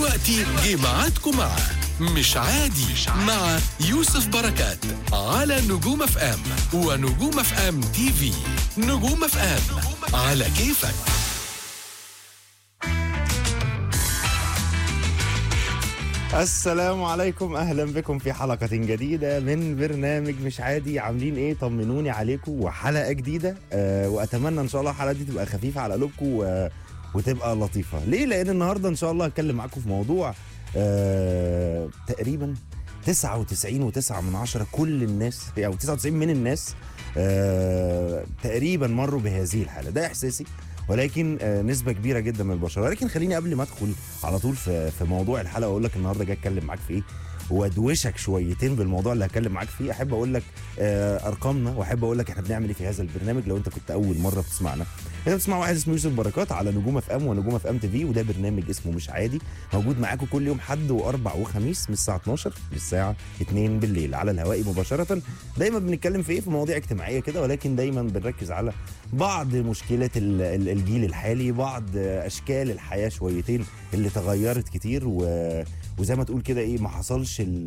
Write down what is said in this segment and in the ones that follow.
دلوقتي جه ميعادكم مع مش عادي مع يوسف بركات على نجوم اف ام ونجوم اف ام تي في نجوم اف ام على كيفك السلام عليكم اهلا بكم في حلقه جديده من برنامج مش عادي عاملين ايه طمنوني عليكم وحلقه جديده أه واتمنى ان شاء الله الحلقه دي تبقى خفيفه على قلوبكم و... وتبقى لطيفه ليه لان النهارده ان شاء الله هتكلم معاكم في موضوع أه تقريبا 99 و9 من عشرة كل الناس او 99 من الناس أه تقريبا مروا بهذه الحاله ده احساسي ولكن آه، نسبة كبيرة جدا من البشر ولكن خليني قبل ما ادخل على طول في في موضوع الحلقة واقول لك النهارده جاي اتكلم معاك في ايه وادوشك شويتين بالموضوع اللي هتكلم معاك فيه احب اقول لك آه، ارقامنا واحب اقول لك احنا بنعمل ايه في هذا البرنامج لو انت كنت اول مره بتسمعنا انت بتسمع واحد اسمه يوسف بركات على نجوم اف ام ونجوم اف ام تي في وده برنامج اسمه مش عادي موجود معاكم كل يوم حد واربع وخميس من الساعه 12 للساعه 2 بالليل على الهواء مباشره دايما بنتكلم في ايه في مواضيع اجتماعيه كده ولكن دايما بنركز على بعض مشكلات ال- ال- الجيل الحالي بعض اشكال الحياه شويتين اللي تغيرت كتير و... وزي ما تقول كده ايه ما حصلش ال...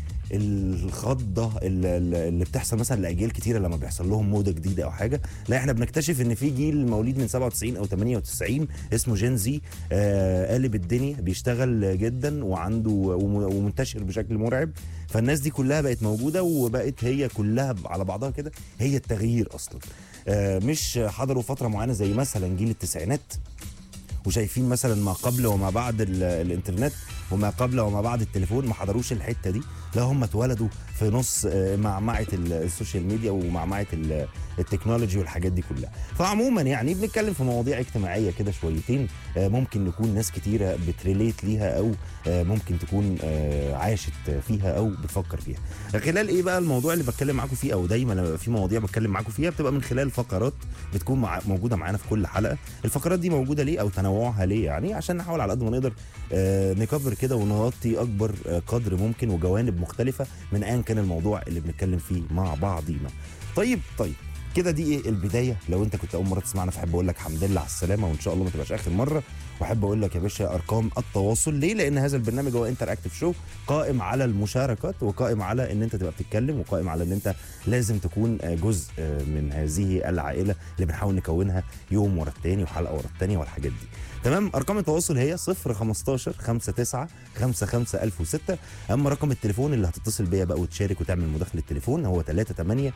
الخضه اللي, اللي بتحصل مثلا لاجيال كتيره لما بيحصل لهم موضه جديده او حاجه لا احنا بنكتشف ان في جيل مواليد من 97 او 98 اسمه جين زي آه قالب الدنيا بيشتغل جدا وعنده وم- ومنتشر بشكل مرعب فالناس دي كلها بقت موجوده وبقت هي كلها على بعضها كده هي التغيير اصلا آه مش حضروا فتره معينه زي مثلا جيل التسعينات وشايفين مثلا ما قبل وما بعد ال- الانترنت وما قبل وما بعد التليفون ما حضروش الحته دي لا هم اتولدوا في نص آه، معمعه ال- السوشيال ميديا ومعمعه ال- التكنولوجي والحاجات دي كلها فعموما يعني بنتكلم في مواضيع اجتماعيه كده شويتين آه، ممكن نكون ناس كتيره بتريليت ليها او آه، ممكن تكون آه، عاشت فيها او بتفكر فيها خلال ايه بقى الموضوع اللي بتكلم معاكم فيه او دايما لما يبقى في مواضيع بتكلم معاكم فيها بتبقى من خلال فقرات بتكون مع موجوده معانا في كل حلقه الفقرات دي موجوده ليه او تنوعها ليه يعني عشان نحاول على قد ما نقدر آه، نكفر كده ونغطي اكبر آه، قدر ممكن وجوانب مختلفه من ايا كان الموضوع اللي بنتكلم فيه مع بعضينا طيب طيب كده دي ايه البدايه لو انت كنت اول مره تسمعنا فاحب اقول لك حمد لله على السلامه وان شاء الله ما تبقاش اخر مره واحب اقول لك يا باشا ارقام التواصل ليه لان هذا البرنامج هو انتر اكتف شو قائم على المشاركات وقائم على ان انت تبقى بتتكلم وقائم على ان انت لازم تكون آه، جزء آه، من هذه العائله اللي بنحاول نكونها يوم ورا التاني وحلقه ورا التانيه والحاجات دي تمام ارقام التواصل هي 015 59 55006 اما رقم التليفون اللي هتتصل بيا بقى وتشارك وتعمل مداخله تليفون هو 38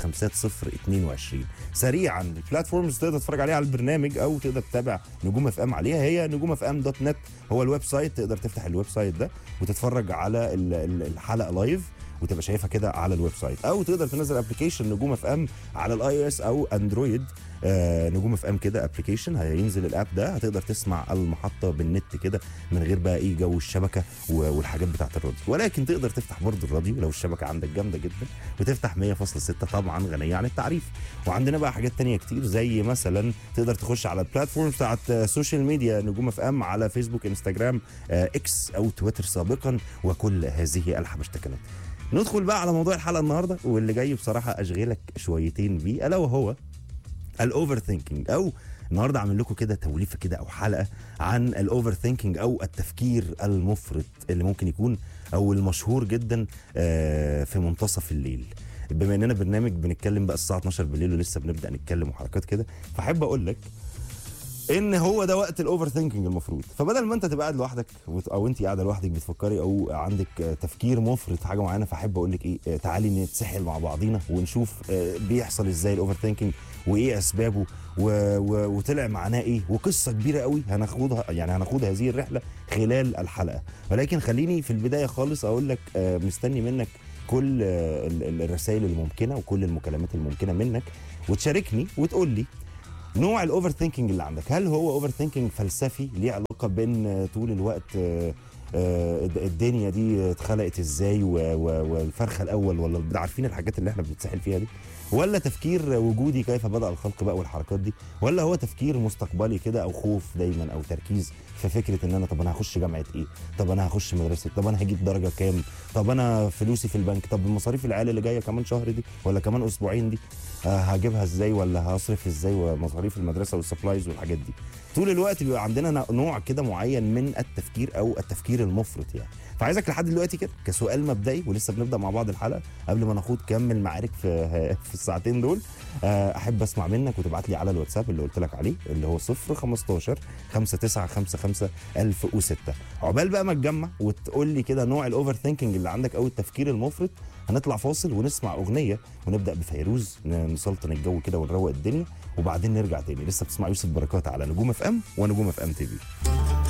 350 سريعا البلاتفورمز تقدر تتفرج عليها على البرنامج او تقدر تتابع نجوم اف ام عليها هي نجوم اف ام دوت نت هو الويب سايت تقدر تفتح الويب سايت ده وتتفرج على ال- ال- الحلقه لايف وتبقى شايفها كده على الويب سايت او تقدر تنزل ابلكيشن نجوم اف ام على الاي او اس او اندرويد آه نجوم اف ام كده ابلكيشن هينزل الاب ده هتقدر تسمع المحطه بالنت كده من غير بقى ايه جو الشبكه و- والحاجات بتاعت الراديو ولكن تقدر تفتح برضه الراديو لو الشبكه عندك جامده جدا وتفتح 100.6 طبعا غنيه عن التعريف وعندنا بقى حاجات تانية كتير زي مثلا تقدر تخش على البلاتفورم بتاعت السوشيال ميديا نجوم اف ام على فيسبوك انستجرام آه اكس او تويتر سابقا وكل هذه الحبشتكنات ندخل بقى على موضوع الحلقه النهارده واللي جاي بصراحه اشغلك شويتين بيه الا وهو الاوفر ثينكينج او النهارده عامل لكم كده توليفه كده او حلقه عن الاوفر ثينكينج او التفكير المفرط اللي ممكن يكون او المشهور جدا آه، في منتصف الليل بما اننا برنامج بنتكلم بقى الساعه 12 بالليل ولسه بنبدا نتكلم وحركات كده فاحب اقول لك ان هو ده وقت الاوفر ثينكينج المفروض فبدل ما انت تبقى قاعد لوحدك وت- او انت قاعده لوحدك بتفكري او عندك آه، تفكير مفرط في حاجه معينه فاحب اقول لك ايه آه، تعالي نتسحل مع بعضينا ونشوف آه، بيحصل ازاي الاوفر ثينكينج وايه اسبابه و... و... وطلع معناه ايه وقصه كبيره قوي هناخدها يعني هناخد هذه الرحله خلال الحلقه ولكن خليني في البدايه خالص اقول لك آه، مستني منك كل آه، ال- ال- الرسائل الممكنه وكل المكالمات الممكنه منك وتشاركني وتقول لي نوع الاوفر ثينكينج اللي عندك هل هو اوفر ثينكينج فلسفي ليه علاقه بين آه، طول الوقت آه، آه، الدنيا دي اتخلقت ازاي و- و- والفرخه الاول ولا عارفين الحاجات اللي احنا بنتسحل فيها دي ولا تفكير وجودي كيف بدا الخلق بقى والحركات دي ولا هو تفكير مستقبلي كده او خوف دايما او تركيز في فكره ان انا طب انا هخش جامعه ايه طب انا هخش مدرسه طب انا هجيب درجه كام طب انا فلوسي في البنك طب المصاريف العيال اللي جايه كمان شهر دي ولا كمان اسبوعين دي آه، هجيبها ازاي ولا هصرف ازاي ومصاريف المدرسه والسبلايز والحاجات دي طول الوقت بيبقى عندنا نوع كده معين من التفكير او التفكير المفرط يعني فعايزك لحد دلوقتي كده كسؤال مبدئي ولسه بنبدا مع بعض الحلقه قبل ما نخوض كم المعارك في في الساعتين دول آه، احب اسمع منك وتبعت لي على الواتساب اللي قلت لك عليه اللي هو 0 15 5955 1006 عقبال بقى ما تجمع وتقول لي كده نوع الاوفر ثينكينج اللي عندك او التفكير المفرط هنطلع فاصل ونسمع اغنيه ونبدا بفيروز ن- نسلطن الجو كده ونروق الدنيا وبعدين نرجع تاني لسه بتسمع يوسف بركات على نجوم اف ام ونجوم اف ام تي في